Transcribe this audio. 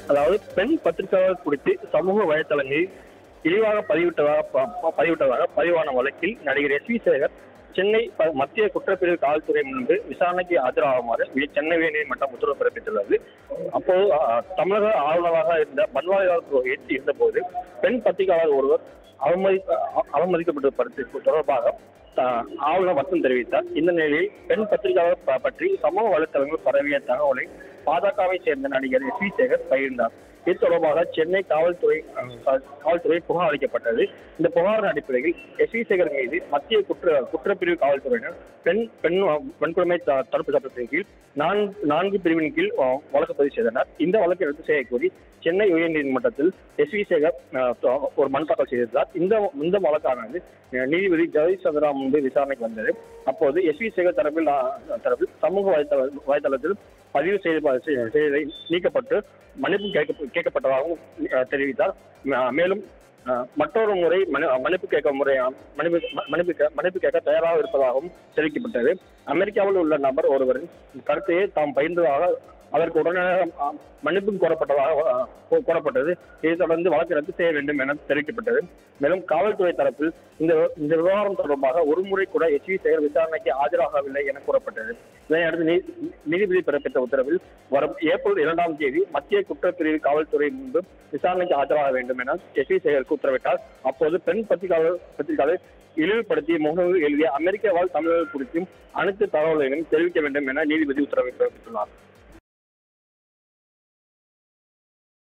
அதாவது பெண் பத்திரிகையாளர் குறித்து சமூக வலைதளங்களில் இழிவாக பதிவிட்டதாக ப- ப- பதிவிட்டதாக பதிவான வழக்கில் நடிகர் எஸ் வி சேகர் சென்னை ப- மத்திய குற்றப்பிரிவு காவல்துறை முன்பு விசாரணைக்கு ஆஜராகுமாறு வி- சென்னை உயர்நீதிமன்றம் உத்தரவு பிறப்பித்துள்ளது அப்போது அஹ், தமிழக ஆளுநராக இருந்த பன்வாரிலால் புரோஹித் இருந்தபோது பெண் பத்திரிகையாளர் ஒருவர் அவமதி அ- அவமதிக்கப்பட்ட படுத்தி தொடர்பாக அஹ், ஆளுநர் வருத்தம் தெரிவித்தார் இந்த நிலையில் பெண் பத்திரிகையாளர் ப- பற்றி சமூக வலைத்தளங்கள் பரவிய தகவலை பாஜகவை சேர்ந்த நடிகர் எஸ் வி சேகர் பகிர்ந்தார் இது தொடர்பாக சென்னை காவல்துறை அஹ், காவல்துறை புகார் அளிக்கப்பட்டது இந்த புகாரின் அடிப்படையில் எஸ் வி சேகர் மீது மத்திய குற்ற குற்றப்பிரிவு காவல்துறையினர் பெண் பெண் வன்கொடுமை த- தடுப்பு சட்டத்தின் கீழ் நான்கு நான்கு பிரிவின் கீழ் அஹ், வழக்கு பதிவு செய்தனர் இந்த வழக்கை ரத்து செய்ய கோரி சென்னை உயர்நீதிமன்றத்தில் எஸ் வி சேகர் அஹ், த- ஒரு மனு தாக்கல் செய்திருந்தார் இந்த இந்த வழக்கானது அஹ், நீதிபதி ஜெகதீஷ் சந்திரா முன்பு விசாரணைக்கு வந்தது அப்போது எஸ் வி சேகர் தரப்பில் அஹ், தரப்பில் சமூக வலைதள வலைதளத்தில் பதிவு செய்த செய்ததை நீக்கப்பட்டு மன்னிப்பு கேட்க கேட்கப்பட்டதாகவும் அஹ், தெரிவித்தார் ம- மேலும் அஹ், மற்றொரு முறை மனு- மன்னிப்பு கேட்க முறை மன்னிப்பு மன்னிப்பு கே- மன்னிப்பு கேட்க தயாராக இருப்பதாகவும் தெரிவிக்கப்பட்டது அமெரிக்காவில் உள்ள நபர் ஒருவரின் கருத்தையே தாம் பகிர்ந்ததாக அதற்கு உடனடியாக அஹ், மன்னிப்பு கோரப்பட்டதாக அஹ், கோ- கோரப்பட்டது இதைத் தொடர்ந்து வழக்கு ரத்து செய்ய வேண்டும் என தெரிவிக்கப்பட்டது மேலும் காவல்துறை தரப்பில் இந்த இந்த விவகாரம் தொடர்பாக ஒரு முறை கூட எச் வி சேகர் விசாரணைக்கு ஆஜராகவில்லை என கூறப்பட்டது இதனையடுத்து நீ- நீதிபதி பிறப்பித்த உத்தரவில் வரும் ஏப்ரல் இரண்டாம் தேதி மத்திய குற்றப்பிரிவு காவல்துறை முன்பு விசாரணைக்கு ஆஜராக வேண்டும் என எஸ் வி சேகருக்கு உத்தரவிட்டார் அப்போது பெண் பத்திரிகையாளர் பத்திரிகையாளர் இழிவுபடுத்திய முகநூல் எழுதிய அமெரிக்க வாழ் தமிழர்கள் குறித்தும் அனைத்து தகவல்களையும் தெரிவிக்க வேண்டும் என நீதிபதி உத்தரவை பிறப்பித்துள்ளார்